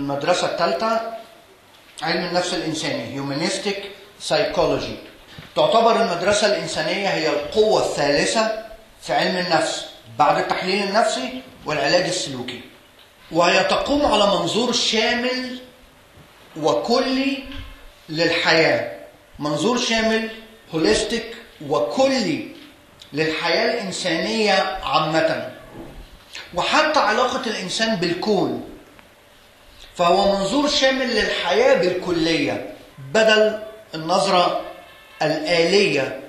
المدرسة الثالثة علم النفس الإنساني Humanistic Psychology تعتبر المدرسة الإنسانية هي القوة الثالثة في علم النفس بعد التحليل النفسي والعلاج السلوكي وهي تقوم على منظور شامل وكلي للحياة منظور شامل هوليستيك وكلي للحياة الإنسانية عامة وحتى علاقة الإنسان بالكون فهو منظور شامل للحياة بالكلية بدل النظرة الآلية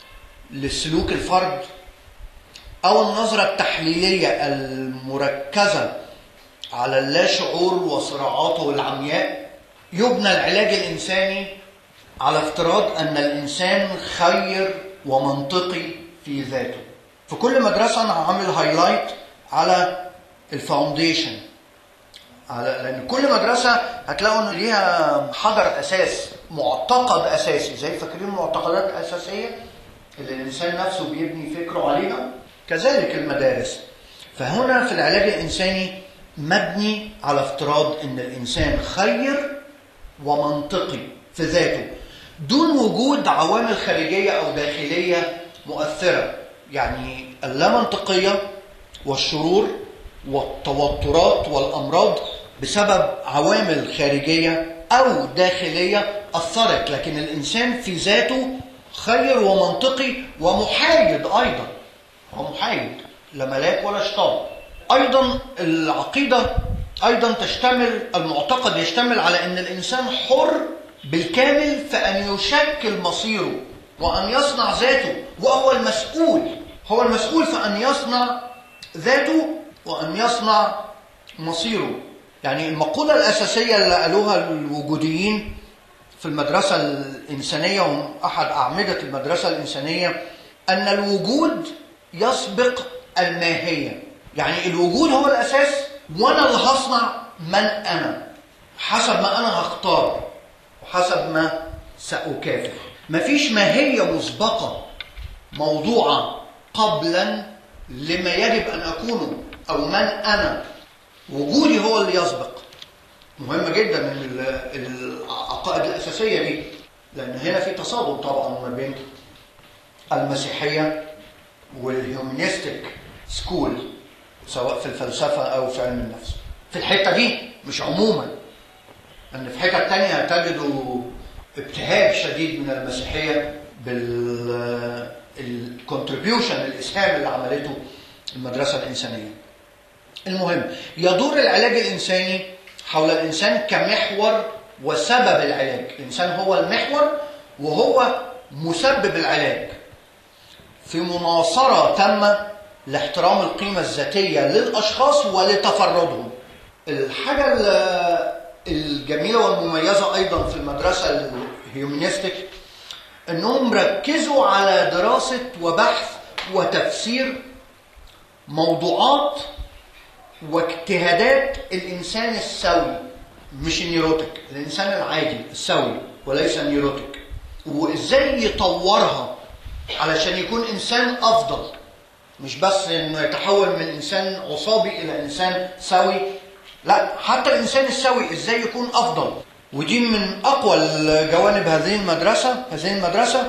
لسلوك الفرد أو النظرة التحليلية المركزة على اللاشعور وصراعاته العمياء يبنى العلاج الإنساني على افتراض أن الإنسان خير ومنطقي في ذاته في كل مدرسة أنا عامل هايلايت على الفاونديشن على لأن كل مدرسة هتلاقوا إن ليها حجر أساس معتقد أساسي زي فاكرين معتقدات أساسية اللي الإنسان نفسه بيبني فكره عليها كذلك المدارس فهنا في العلاج الإنساني مبني على افتراض ان الانسان خير ومنطقي في ذاته دون وجود عوامل خارجيه او داخليه مؤثره يعني اللامنطقيه والشرور والتوترات والامراض بسبب عوامل خارجيه او داخليه اثرت لكن الانسان في ذاته خير ومنطقي ومحايد ايضا هو محايد لا ملاك ولا شيطان ايضا العقيده ايضا تشتمل المعتقد يشتمل على ان الانسان حر بالكامل في ان يشكل مصيره وان يصنع ذاته وهو المسؤول هو المسؤول في ان يصنع ذاته وان يصنع مصيره يعني المقوله الاساسيه اللي قالوها الوجوديين في المدرسه الانسانيه واحد اعمده المدرسه الانسانيه ان الوجود يسبق الماهيه يعني الوجود هو الاساس وانا اللي هصنع من انا حسب ما انا هختار وحسب ما ساكافح مفيش ماهيه مسبقه موضوعه قبلا لما يجب ان اكونه او من انا وجودي هو اللي يسبق مهمه جدا من العقائد الاساسيه دي لان هنا في تصادم طبعا ما بين المسيحيه والهيومنستيك سكول سواء في الفلسفة أو في علم النفس في الحتة دي مش عموما أن في حتة تانية تجدوا ابتهاج شديد من المسيحية بالكونتريبيوشن الإسهام اللي عملته المدرسة الإنسانية المهم يدور العلاج الإنساني حول الإنسان كمحور وسبب العلاج الإنسان هو المحور وهو مسبب العلاج في مناصرة تامة لاحترام القيمة الذاتية للأشخاص ولتفردهم الحاجة الجميلة والمميزة أيضا في المدرسة الهيومنستيك أنهم ركزوا على دراسة وبحث وتفسير موضوعات واجتهادات الإنسان السوي مش النيروتيك الإنسان العادي السوي وليس النيروتيك وإزاي يطورها علشان يكون إنسان أفضل مش بس انه يتحول من انسان عصابي الى انسان سوي لا حتى الانسان السوي ازاي يكون افضل ودي من اقوى جوانب هذه المدرسه هذه المدرسه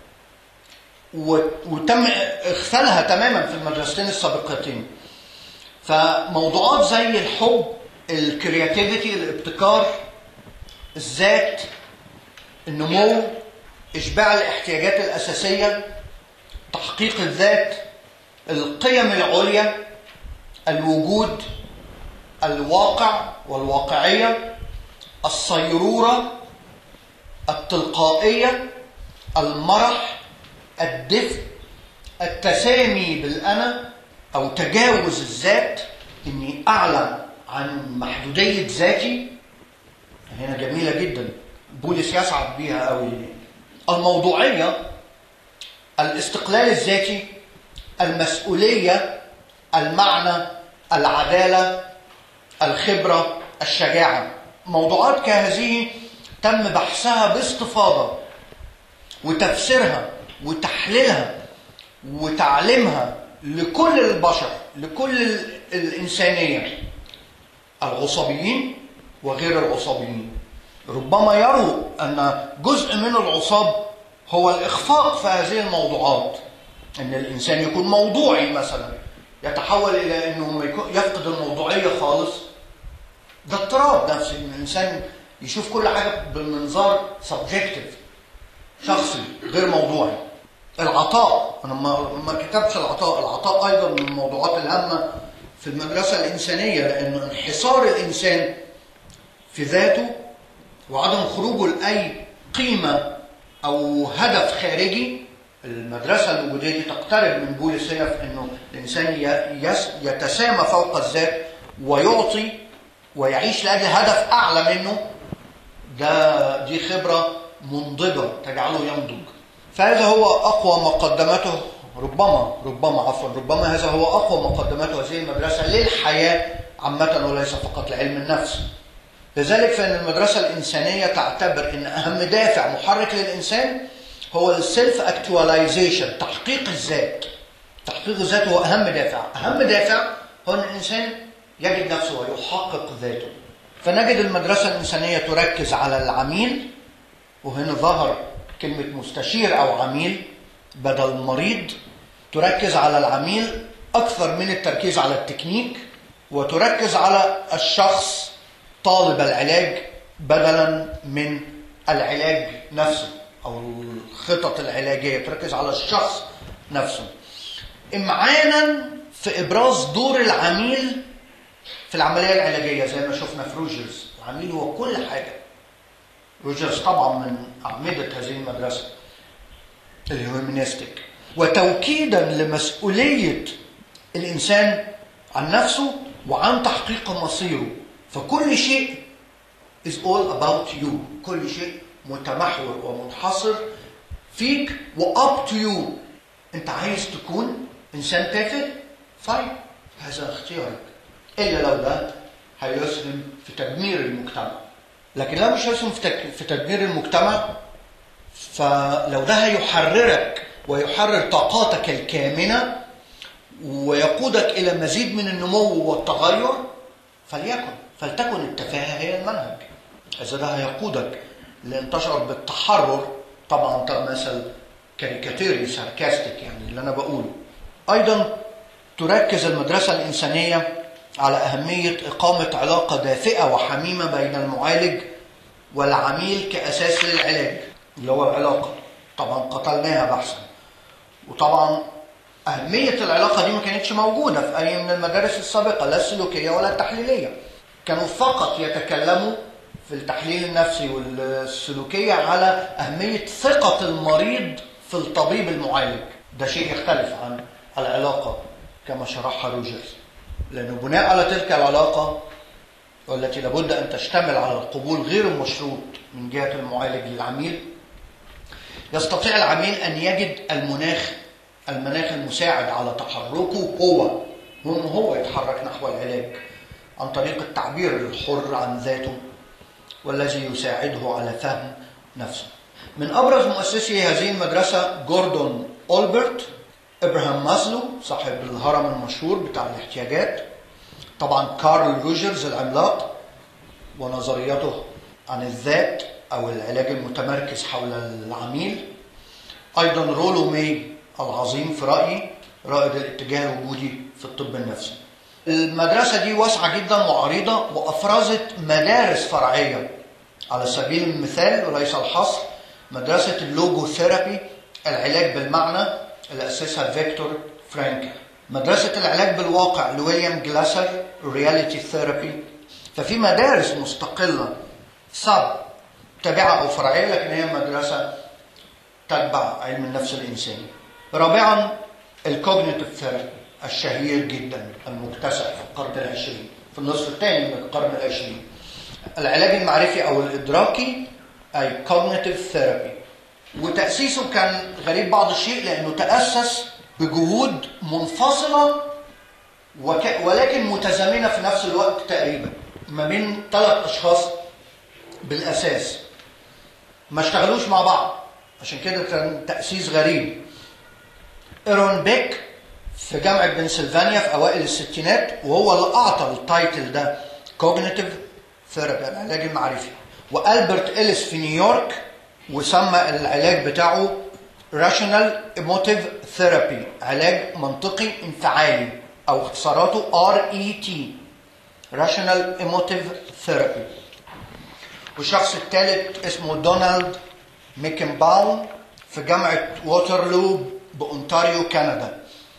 وتم اغفالها تماما في المدرستين السابقتين فموضوعات زي الحب الكرياتيفيتي الابتكار الذات النمو اشباع الاحتياجات الاساسيه تحقيق الذات القيم العليا الوجود الواقع والواقعيه الصيروره التلقائيه المرح الدفء التسامي بالانا او تجاوز الذات اني اعلم عن محدوديه ذاتي هنا جميله جدا بولس يسعد بيها قوي الموضوعيه الاستقلال الذاتي المسؤوليه المعنى العداله الخبره الشجاعه موضوعات كهذه تم بحثها باستفاضه وتفسيرها وتحليلها وتعليمها لكل البشر لكل الانسانيه العصبيين وغير العصابيين ربما يروا أن جزء من العصاب هو الإخفاق في هذه الموضوعات أن الإنسان يكون موضوعي مثلا يتحول إلى أنه يفقد الموضوعية خالص ده اضطراب نفسي ان الانسان يشوف كل حاجه بمنظار سبجكتيف شخصي غير موضوعي العطاء انا ما ما كتبتش العطاء العطاء ايضا من الموضوعات الهامه في المدرسه الانسانيه لان انحصار الانسان في ذاته وعدم خروجه لاي قيمه او هدف خارجي المدرسه الوجوديه دي تقترب من بوليسيه في انه الانسان يتسامى فوق الذات ويعطي ويعيش لاجل هدف اعلى منه ده دي خبره منضجه تجعله ينضج فهذا هو اقوى ما قدمته ربما ربما عفوا ربما هذا هو اقوى ما قدمته هذه المدرسه للحياه عامه وليس فقط لعلم النفس لذلك فان المدرسه الانسانيه تعتبر ان اهم دافع محرك للانسان هو السيلف اكتواليزيشن تحقيق الذات تحقيق الذات هو اهم دافع اهم دافع هو ان الانسان يجد نفسه ويحقق ذاته فنجد المدرسة الإنسانية تركز على العميل وهنا ظهر كلمة مستشير أو عميل بدل مريض تركز على العميل أكثر من التركيز على التكنيك وتركز على الشخص طالب العلاج بدلا من العلاج نفسه أو الخطط العلاجية تركز على الشخص نفسه إمعانا في إبراز دور العميل في العملية العلاجية زي ما شفنا في روجرز العميل هو كل حاجة روجرز طبعا من أعمدة هذه المدرسة الهيومانيستيك وتوكيدا لمسؤولية الإنسان عن نفسه وعن تحقيق مصيره فكل شيء is all about you كل شيء متمحور ومنحصر فيك و up to you انت عايز تكون انسان تافه فاين هذا اختيارك الا لو ده هيسهم في تدمير المجتمع لكن لو مش هيسهم في في تدمير المجتمع فلو ده هيحررك ويحرر طاقاتك الكامنه ويقودك الى مزيد من النمو والتغير فليكن فلتكن التفاهه هي المنهج اذا ده هيقودك لان تشعر بالتحرر طبعا ده مثل كاريكاتيري ساركاستيك يعني اللي انا بقوله ايضا تركز المدرسه الانسانيه على أهمية إقامة علاقة دافئة وحميمة بين المعالج والعميل كأساس للعلاج اللي هو العلاقة طبعا قتلناها بحثا وطبعا أهمية العلاقة دي ما كانتش موجودة في أي من المدارس السابقة لا السلوكية ولا التحليلية كانوا فقط يتكلموا في التحليل النفسي والسلوكية على أهمية ثقة المريض في الطبيب المعالج ده شيء يختلف عن العلاقة كما شرحها روجرز لأنه بناء على تلك العلاقة والتي لابد أن تشتمل على القبول غير المشروط من جهة المعالج للعميل يستطيع العميل أن يجد المناخ المناخ المساعد على تحركه هو هو هو يتحرك نحو العلاج عن طريق التعبير الحر عن ذاته والذي يساعده على فهم نفسه من أبرز مؤسسي هذه المدرسة جوردون أولبرت ابراهام مازلو صاحب الهرم المشهور بتاع الاحتياجات طبعا كارل روجرز العملاق ونظريته عن الذات او العلاج المتمركز حول العميل ايضا رولو مي العظيم في رايي رائد الاتجاه الوجودي في الطب النفسي المدرسة دي واسعة جدا وعريضة وأفرزت مدارس فرعية على سبيل المثال وليس الحصر مدرسة اللوجو ثيرابي العلاج بالمعنى اللي أسسها فيكتور فرانكل مدرسة العلاج بالواقع لويليام جلاسر رياليتي ثيرابي ففي مدارس مستقلة صعب تابعة أو فرعية لكن هي مدرسة تتبع علم النفس الإنساني رابعا الكوجنيتيف ثيرابي الشهير جدا المكتسح في القرن العشرين في النصف الثاني من القرن العشرين العلاج المعرفي أو الإدراكي أي cognitive therapy وتأسيسه كان غريب بعض الشيء لأنه تأسس بجهود منفصلة وك... ولكن متزامنة في نفس الوقت تقريبا ما بين ثلاث أشخاص بالأساس ما اشتغلوش مع بعض عشان كده كان تأسيس غريب إيرون بيك في جامعة بنسلفانيا في أوائل الستينات وهو اللي أعطى التايتل ده Cognitive ثيرابي العلاج المعرفي والبرت اليس في نيويورك وسمى العلاج بتاعه راشونال ايموتيف ثيرابي علاج منطقي انفعالي او اختصاراته ار اي تي راشونال ايموتيف ثيرابي والشخص الثالث اسمه دونالد ميكنباوم في جامعة ووترلو بأونتاريو كندا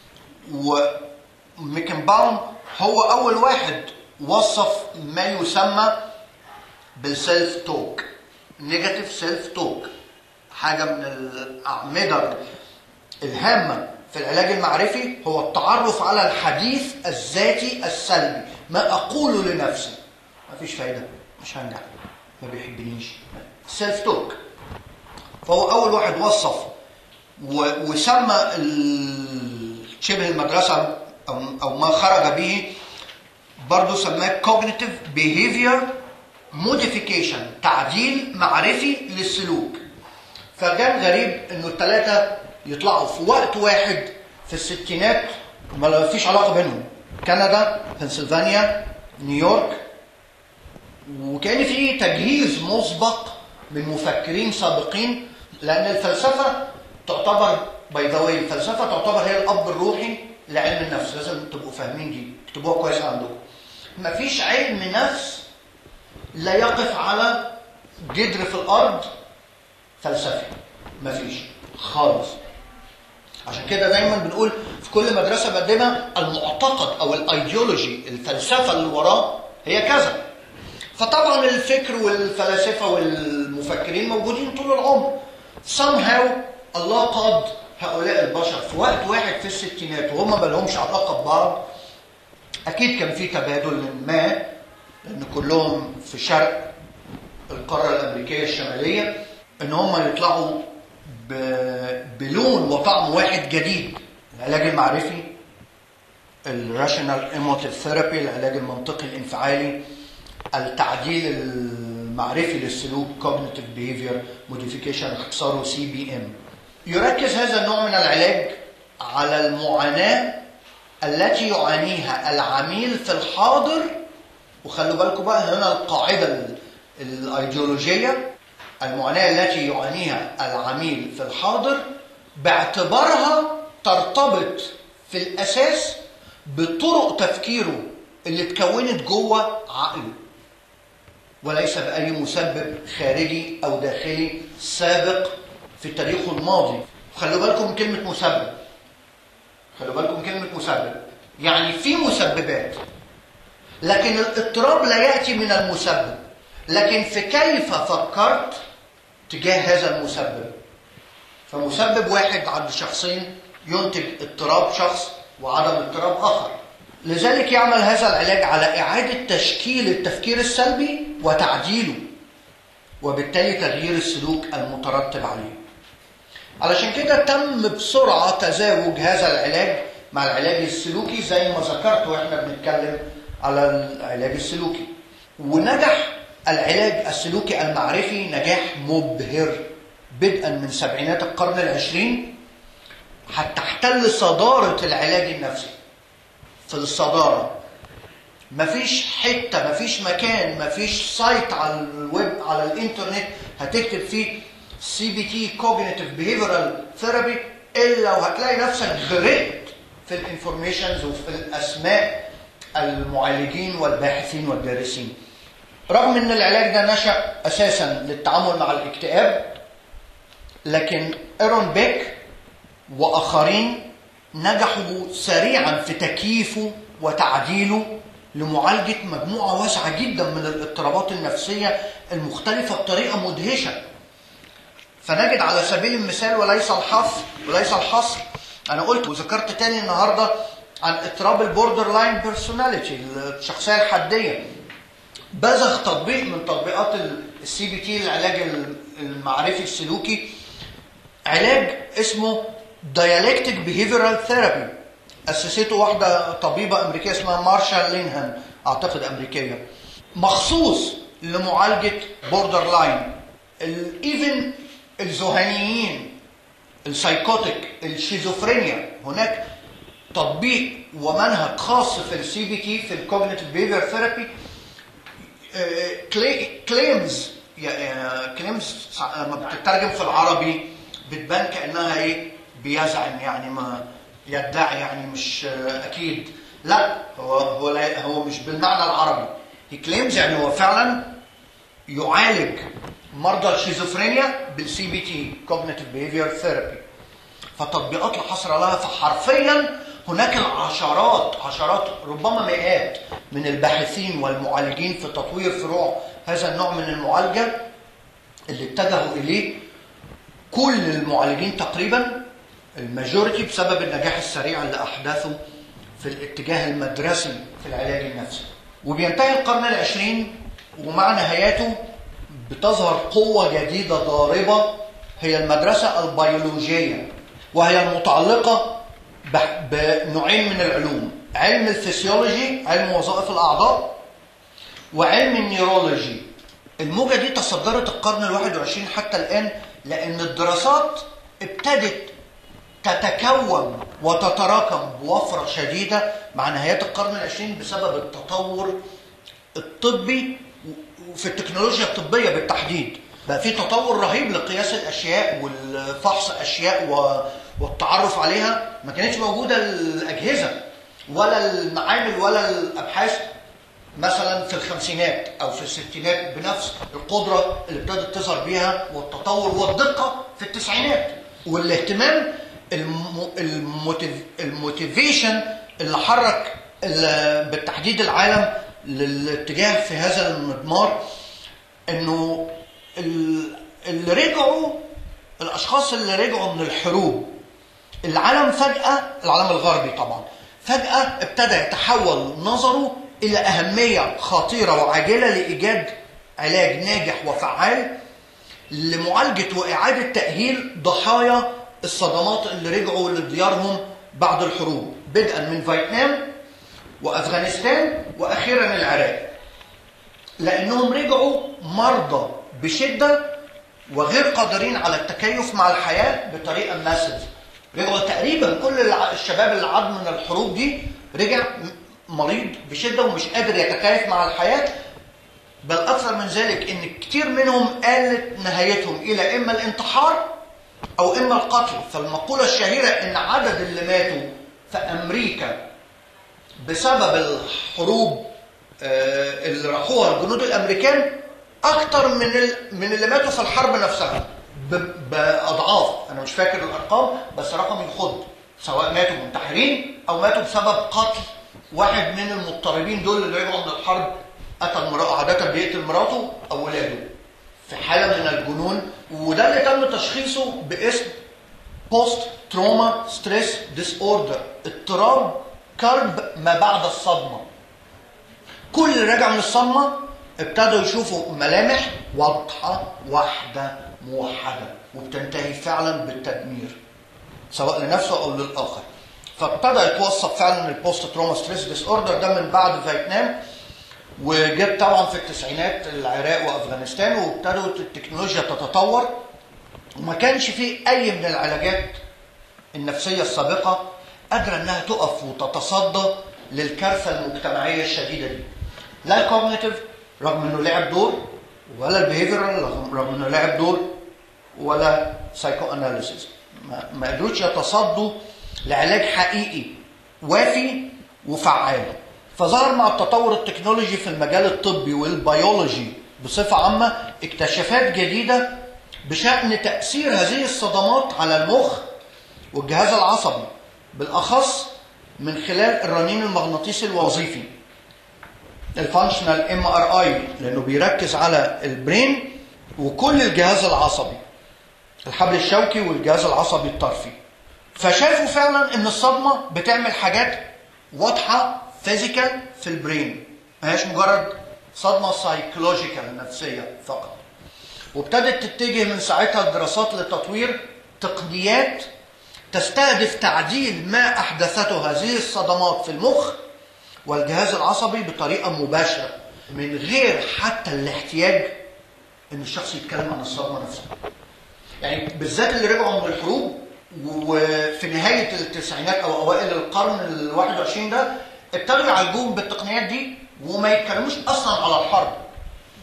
وميكنباوم هو أول واحد وصف ما يسمى بالسيلف توك نيجاتيف سيلف توك حاجة من الأعمدة الهامة في العلاج المعرفي هو التعرف على الحديث الذاتي السلبي ما أقوله لنفسي مفيش فايدة مش هنجح ما بيحبنيش سيلف توك فهو اول واحد وصف و- وسمى ال- شبه المدرسه او او ما خرج به برضه سماه cognitive behavior modification تعديل معرفي للسلوك فكان غريب انه الثلاثه يطلعوا في وقت واحد في الستينات ما فيش علاقه بينهم كندا بنسلفانيا نيويورك وكان في تجهيز مسبق من مفكرين سابقين لان الفلسفه تعتبر باي ذا الفلسفه تعتبر هي الاب الروحي لعلم النفس لازم تبقوا فاهمين دي تكتبوها كويس عندكم مفيش علم نفس لا يقف على جدر في الارض فلسفي مفيش خالص عشان كده دايما بنقول في كل مدرسه مقدمه المعتقد او الايديولوجي الفلسفه اللي وراه هي كذا فطبعا الفكر والفلاسفه والمفكرين موجودين طول العمر somehow الله قاد هؤلاء البشر في وقت واحد في الستينات وهم ما لهمش علاقه ببعض اكيد كان في تبادل ما لان كلهم في شرق القاره الامريكيه الشماليه ان هم يطلعوا ب- بلون وطعم واحد جديد العلاج المعرفي الراشونال ايموتيف ثيرابي العلاج المنطقي الانفعالي التعديل المعرفي للسلوك cognitive behavior modification اختصاره سي بي ام يركز هذا النوع من العلاج على المعاناة التي يعانيها العميل في الحاضر وخلوا بالكم بقى هنا القاعدة ال- الأيديولوجية المعاناة التي يعانيها العميل في الحاضر باعتبارها ترتبط في الأساس بطرق تفكيره اللي اتكونت جوه عقله وليس بأي مسبب خارجي أو داخلي سابق في تاريخه الماضي خلوا بالكم من كلمة مسبب خلوا بالكم من كلمة مسبب يعني في مسببات لكن الاضطراب لا يأتي من المسبب لكن في كيف فكرت تجاه هذا المسبب فمسبب واحد عند شخصين ينتج اضطراب شخص وعدم اضطراب آخر لذلك يعمل هذا العلاج على إعادة تشكيل التفكير السلبي وتعديله وبالتالي تغيير السلوك المترتب عليه علشان كده تم بسرعة تزاوج هذا العلاج مع العلاج السلوكي زي ما ذكرت واحنا بنتكلم على العلاج السلوكي ونجح العلاج السلوكي المعرفي نجاح مبهر بدءا من سبعينات القرن العشرين حتى احتل صدارة العلاج النفسي في الصدارة مفيش حتة مفيش مكان مفيش سايت على الويب على الانترنت هتكتب فيه سي بي تي كوجنيتيف بيهيفيرال ثيرابي الا وهتلاقي نفسك غرقت في الانفورميشنز وفي الاسماء المعالجين والباحثين والدارسين رغم ان العلاج ده نشا اساسا للتعامل مع الاكتئاب لكن ايرون بيك واخرين نجحوا سريعا في تكييفه وتعديله لمعالجه مجموعه واسعه جدا من الاضطرابات النفسيه المختلفه بطريقه مدهشه فنجد على سبيل المثال وليس الحصر وليس الحصر انا قلت وذكرت تاني النهارده عن اضطراب البوردر لاين بيرسوناليتي الشخصيه الحديه بزغ تطبيق من تطبيقات السي بي تي العلاج المعرفي السلوكي علاج اسمه دايالكتيك بيهيفيرال ثيرابي اسسته واحده طبيبه امريكيه اسمها مارشال لينهام اعتقد امريكيه مخصوص لمعالجه بوردر لاين الايفن الذهانيين السايكوتيك الشيزوفرينيا هناك تطبيق ومنهج خاص في السي بي تي في الكوجنيتيف بيهيفير ثيرابي كليمز كليمز لما بتترجم في العربي بتبان كانها ايه بيزعم يعني ما يدعي يعني مش آه، اكيد لا هو هو لا هو مش بالمعنى العربي he claims يعني هو فعلا يعالج مرضى الشيزوفرينيا بالسي بي تي cognitive behavior therapy فتطبيقات لا حصر لها فحرفيا هناك العشرات عشرات ربما مئات من الباحثين والمعالجين في تطوير فروع هذا النوع من المعالجه اللي اتجهوا اليه كل المعالجين تقريبا الماجوريتي بسبب النجاح السريع اللي احدثه في الاتجاه المدرسي في العلاج النفسي وبينتهي القرن العشرين ومع نهايته بتظهر قوة جديدة ضاربة هي المدرسة البيولوجية وهي المتعلقة بح- بنوعين من العلوم علم الفسيولوجي علم وظائف الأعضاء وعلم النيرولوجي الموجة دي تصدرت القرن الواحد وعشرين حتى الآن لأن الدراسات ابتدت تتكون وتتراكم بوفرة شديدة مع نهاية القرن العشرين بسبب التطور الطبي وفي التكنولوجيا الطبية بالتحديد بقى في تطور رهيب لقياس الأشياء والفحص أشياء و- والتعرف عليها ما كانتش موجودة الأجهزة ولا المعامل ولا الأبحاث مثلا في الخمسينات او في الستينات بنفس القدره اللي ابتدت تظهر بيها والتطور والدقه في التسعينات والاهتمام الم- الموتيف- الموتيفيشن اللي حرك ال- بالتحديد العالم للاتجاه في هذا المضمار انه ال- اللي رجعوا الاشخاص اللي رجعوا من الحروب العالم فجأة العالم الغربي طبعا فجأة ابتدى يتحول نظره إلى أهمية خطيرة وعاجلة لإيجاد علاج ناجح وفعال لمعالجة وإعادة تأهيل ضحايا الصدمات اللي رجعوا لديارهم بعد الحروب بدءا من فيتنام وأفغانستان وأخيرا العراق لأنهم رجعوا مرضى بشدة وغير قادرين على التكيف مع الحياة بطريقة ماسف رجعوا تقريبا كل الع- الشباب اللي عاد من الحروب دي رجع م- مريض بشدة ومش قادر يتكيف مع الحياة بل أكثر من ذلك إن كتير منهم قالت نهايتهم إلى إما الانتحار أو إما القتل فالمقولة الشهيرة إن عدد اللي ماتوا في أمريكا بسبب الحروب آه، اللي راحوها الجنود الامريكان اكتر من ال- من اللي ماتوا في الحرب نفسها ب- باضعاف انا مش فاكر الارقام بس رقم يخض سواء ماتوا منتحرين او ماتوا بسبب قتل واحد من المضطربين دول اللي رجعوا من الحرب قتل مراته عاده بيقتل مراته او ولاده في حاله من الجنون وده اللي تم تشخيصه باسم بوست تروما ستريس ديس اوردر اضطراب كرب ما بعد الصدمه كل اللي راجع من الصدمه ابتدوا يشوفوا ملامح واضحه واحده موحده وبتنتهي فعلا بالتدمير سواء لنفسه او للاخر فابتدى يتوصف فعلا البوست تروما ستريس ديس اوردر ده من بعد فيتنام وجاب طبعا في التسعينات العراق وافغانستان وابتدت التكنولوجيا تتطور وما كانش فيه اي من العلاجات النفسيه السابقه قادره انها تقف وتتصدى للكارثه المجتمعيه الشديده دي. لا الكوجنيتيف رغم انه لعب دور ولا البيهيفيرال رغم انه لعب دور ولا سايكو اناليسيس ما, ما قدروش يتصدوا لعلاج حقيقي وافي وفعال فظهر مع التطور التكنولوجي في المجال الطبي والبيولوجي بصفة عامة اكتشافات جديدة بشأن تأثير هذه الصدمات على المخ والجهاز العصبي بالأخص من خلال الرنين المغناطيسي الوظيفي الفانكشنال ام ار اي لانه بيركز على البرين وكل الجهاز العصبي الحبل الشوكي والجهاز العصبي الطرفي فشافوا فعلا ان الصدمه بتعمل حاجات واضحه فيزيكال في البرين ما هيش مجرد صدمه سايكولوجيكال نفسيه فقط وابتدت تتجه من ساعتها الدراسات لتطوير تقنيات تستهدف تعديل ما احدثته هذه الصدمات في المخ والجهاز العصبي بطريقه مباشره من غير حتى الاحتياج ان الشخص يتكلم عن الصدمه نفسها. يعني بالذات اللي رجعوا من الحروب وفي نهايه التسعينات او اوائل القرن ال 21 ده ابتدوا يعالجوهم بالتقنيات دي وما يتكلموش اصلا على الحرب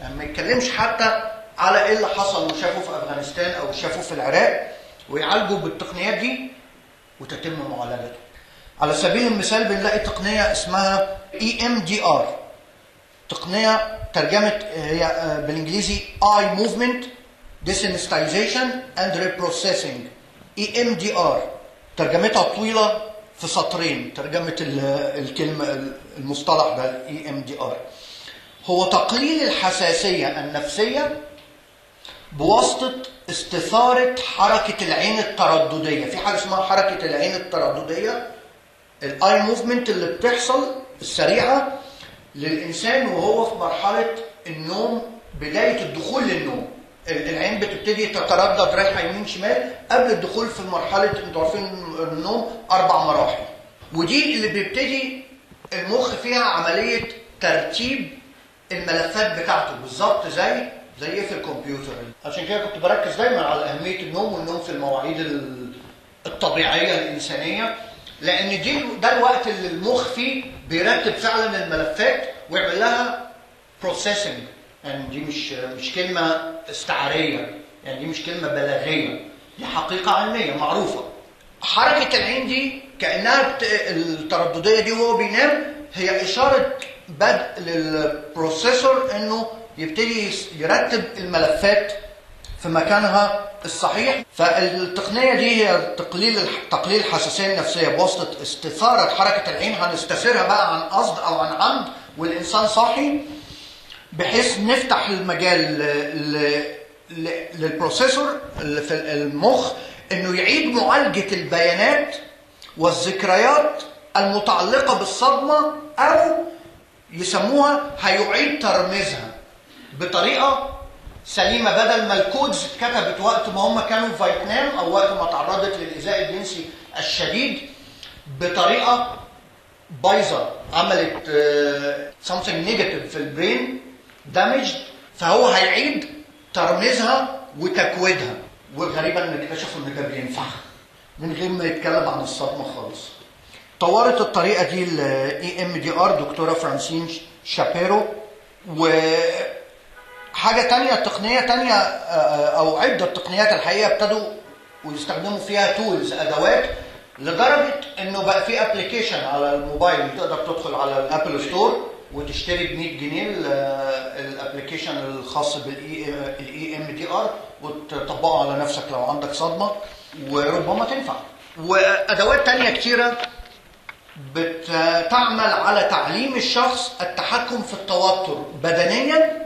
يعني ما يتكلمش حتى على ايه اللي حصل وشافه في افغانستان او شافه في العراق ويعالجه بالتقنيات دي وتتم معالجته على سبيل المثال بنلاقي تقنيه اسمها اي ام دي ار تقنيه ترجمه هي آه، بالانجليزي اي موفمنت desensitization and reprocessing اي ام دي ار ترجمتها طويله في سطرين ترجمه ال- الكلمه المصطلح ده اي ام دي ار هو تقليل الحساسيه النفسيه بواسطه استثاره حركه العين التردديه في حاجه اسمها حركه العين التردديه الاي موفمنت اللي بتحصل السريعه للانسان وهو في مرحله النوم بدايه الدخول للنوم ال- العين بتبتدي تتردد رايحه يمين شمال قبل الدخول في مرحله انتوا عارفين النوم اربع مراحل ودي اللي بيبتدي المخ فيها عمليه ترتيب الملفات بتاعته بالظبط زي زي في الكمبيوتر عشان كده كنت بركز دايما على اهميه النوم والنوم في المواعيد ال- الطبيعيه الانسانيه لان دي ده الوقت اللي المخ فيه بيرتب فعلا الملفات ويعمل لها بروسيسنج يعني دي مش مش كلمه استعاريه يعني دي مش كلمه بلاغيه دي حقيقه علميه معروفه حركه العين دي كانها بت... التردديه دي وهو بينام هي اشاره بدء للبروسيسور انه يبتدي يس- يرتب الملفات في مكانها الصحيح فالتقنيه دي هي تقليل الح- تقليل الحساسيه النفسيه بواسطه استثاره حركه العين هنستثيرها بقى عن قصد او عن عمد والانسان صاحي بحيث نفتح المجال ل- ل- ل- للبروسيسور اللي في المخ انه يعيد معالجه البيانات والذكريات المتعلقه بالصدمه او يسموها هيعيد ترميزها بطريقه سليمه بدل ما الكودز اتكتبت وقت ما هم كانوا في فيتنام او وقت ما تعرضت للايذاء الجنسي الشديد بطريقه بايظه عملت uh, something negative في البرين damaged فهو هيعيد ترميزها وتكويدها وغريبا ان اكتشفوا ان ده بينفع من غير ما يتكلم عن الصدمه خالص طورت الطريقه دي الاي ام دي ار دكتوره فرانسين شابيرو و حاجة تانية تقنية تانية آه، أو عدة تقنيات الحقيقة ابتدوا ويستخدموا فيها تولز أدوات لدرجة إنه بقى في ابلكيشن على الموبايل تقدر تدخل على الأبل ستور وتشتري ب 100 جنيه الابلكيشن الخاص بالاي ام دي ار وتطبقه على نفسك لو عندك صدمة وربما تنفع وأدوات تانية كتيرة بتعمل على تعليم الشخص التحكم في التوتر بدنيا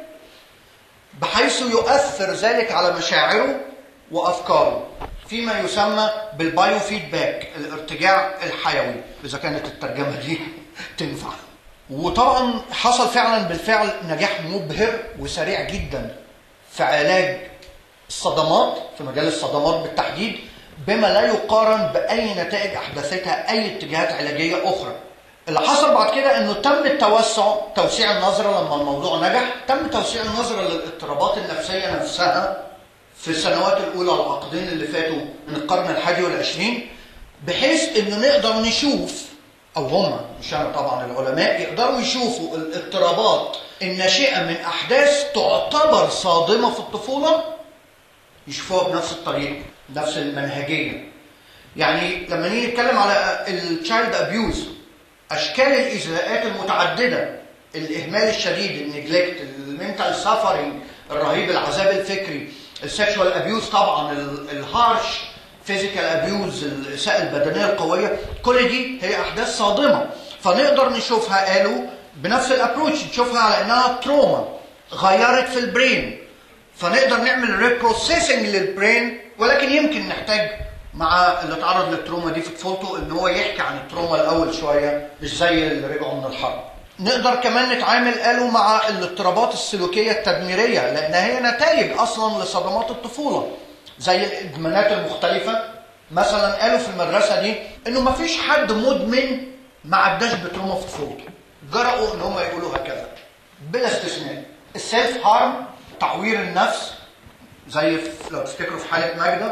بحيث يؤثر ذلك على مشاعره وافكاره فيما يسمى بالبايو فيدباك الارتجاع الحيوي اذا كانت الترجمه دي تنفع وطبعا حصل فعلا بالفعل نجاح مبهر وسريع جدا في علاج الصدمات في مجال الصدمات بالتحديد بما لا يقارن باي نتائج احدثتها اي اتجاهات علاجيه اخرى اللي حصل بعد كده انه تم التوسع توسيع النظره لما الموضوع نجح تم توسيع النظره للاضطرابات النفسيه نفسها في السنوات الاولى العقدين اللي فاتوا من القرن الحادي والعشرين بحيث انه نقدر نشوف او هم مش انا طبعا العلماء يقدروا يشوفوا الاضطرابات الناشئه من احداث تعتبر صادمه في الطفوله يشوفوها بنفس الطريقه نفس المنهجيه يعني لما نيجي نتكلم على التشايلد ابيوز اشكال الايذاءات المتعدده الاهمال الشديد النجلكت المنتال سافرنج الرهيب العذاب الفكري السكشوال ابيوز طبعا الهارش فيزيكال ابيوز الاساءه البدنيه القويه كل دي هي احداث صادمه فنقدر نشوفها قالوا بنفس الابروتش نشوفها على انها تروما غيرت في البرين فنقدر نعمل ريبروسيسنج للبرين ولكن يمكن نحتاج مع اللي اتعرض للتروما دي في طفولته ان هو يحكي عن التروما الاول شويه مش زي اللي رجعوا من الحرب. نقدر كمان نتعامل قالوا مع الاضطرابات السلوكيه التدميريه لان هي نتائج اصلا لصدمات الطفوله زي الادمانات المختلفه مثلا قالوا في المدرسه دي انه ما فيش حد مدمن ما عداش بتروما في طفولته. جرأوا ان هم يقولوا هكذا بلا استثناء. السيلف هارم تعوير النفس زي لو تفتكروا في حاله ماجده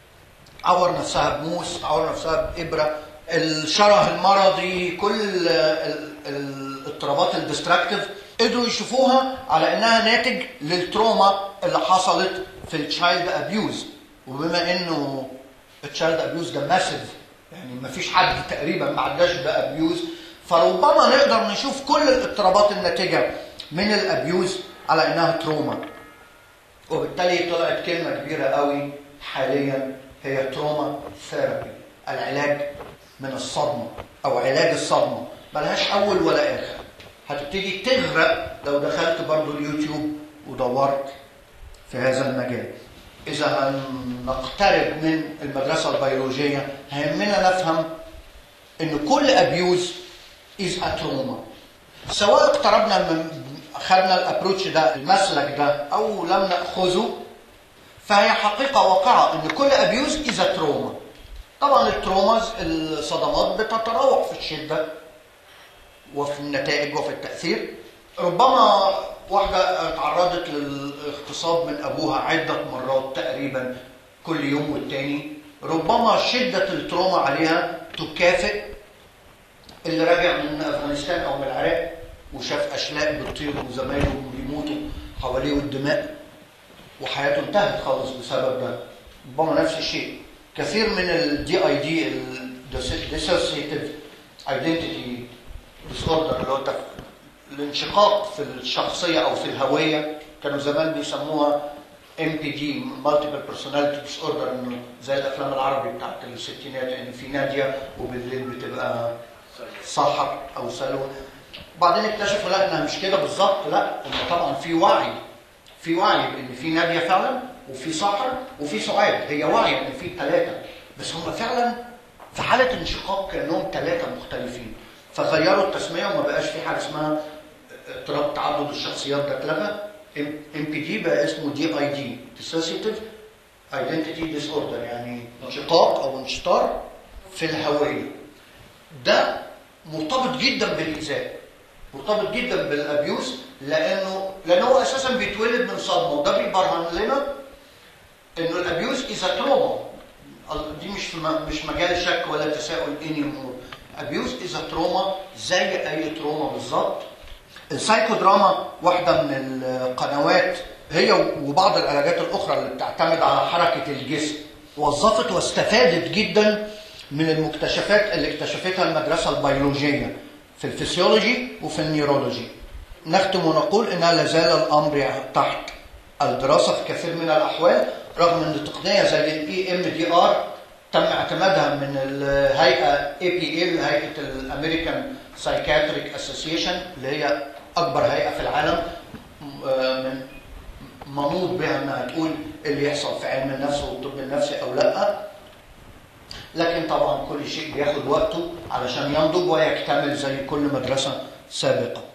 عور نفسها بموس تعور نفسها بإبرة الشره المرضي كل الاضطرابات الديستراكتيف قدروا يشوفوها على انها ناتج للتروما اللي حصلت في التشايلد ابيوز وبما انه التشايلد ابيوز ده ماسيف يعني ما فيش حد تقريبا ما عداش بابيوز فربما نقدر نشوف كل الاضطرابات الناتجه من الابيوز على انها تروما وبالتالي طلعت كلمه كبيره قوي حاليا هي تروما ثيرابي العلاج من الصدمه او علاج الصدمه ملهاش اول ولا اخر هتبتدي تغرق لو دخلت برضو اليوتيوب ودورت في هذا المجال اذا هنقترب من المدرسه البيولوجيه هيهمنا نفهم ان كل ابيوز از اتروما سواء اقتربنا من خدنا الابروتش ده المسلك ده او لم ناخذه فهي حقيقه واقعه ان كل ابيوز از تروما طبعا التروماز الصدمات بتتراوح في الشده وفي النتائج وفي التاثير ربما واحده تعرضت للاغتصاب من ابوها عده مرات تقريبا كل يوم والتاني ربما شده التروما عليها تكافئ اللي راجع من افغانستان او من العراق وشاف اشلاء بتطير وزمايله بيموتوا حواليه والدماء وحياته انتهت خالص بسبب ده ربما نفس الشيء كثير من الدي اي دي الديسوسيتيف ايدنتيتي ديس اوردر اللي هو الانشقاق في الشخصيه او في الهويه كانوا زمان بيسموها ام بي دي مالتيبل بيرسوناليتي ديس اوردر انه زي الافلام العربي بتاعت الستينات ان في ناديه وبالليل بتبقى سحر او سلوى وبعدين اكتشفوا لا انها مش كده بالظبط لا هم طبعا في وعي في وعي بان في ناديه فعلا وفي سحر وفي سعاد هي واعيه ان في ثلاثه بس هم فعلا في حاله انشقاق كانهم ثلاثه مختلفين فغيروا التسميه وما بقاش في حاجه اسمها اضطراب تعدد الشخصيات ده اتلغى ام بي دي بقى اسمه دي اي دي ديسوسيتيف ايدنتيتي ديس اوردر يعني انشقاق او انشطار في الهويه ده مرتبط جدا بالايذاء مرتبط جدا بالابيوز لانه لانه هو اساسا بيتولد من صدمه وده بيبرهن لنا انه الابيوز اذا تروما دي مش مش مجال شك ولا تساؤل اني امور ابيوز اذا تروما زي اي تروما بالظبط السايكو دراما واحده من القنوات هي وبعض العلاجات الاخرى اللي بتعتمد على حركه الجسم وظفت واستفادت جدا من المكتشفات اللي اكتشفتها المدرسه البيولوجيه في الفسيولوجي وفي النيورولوجي نختم ونقول انها لازال الامر تحت الدراسه في كثير من الاحوال رغم ان تقنيه زي الاي ام دي ار تم اعتمادها من الهيئه اي بي اي هيئه الامريكان سايكاتريك اسوسيشن اللي هي اكبر هيئه في العالم من منوط بها انها تقول اللي يحصل في علم النفس والطب النفسي او لا لكن طبعا كل شيء بياخد وقته علشان ينضج ويكتمل زي كل مدرسه سابقه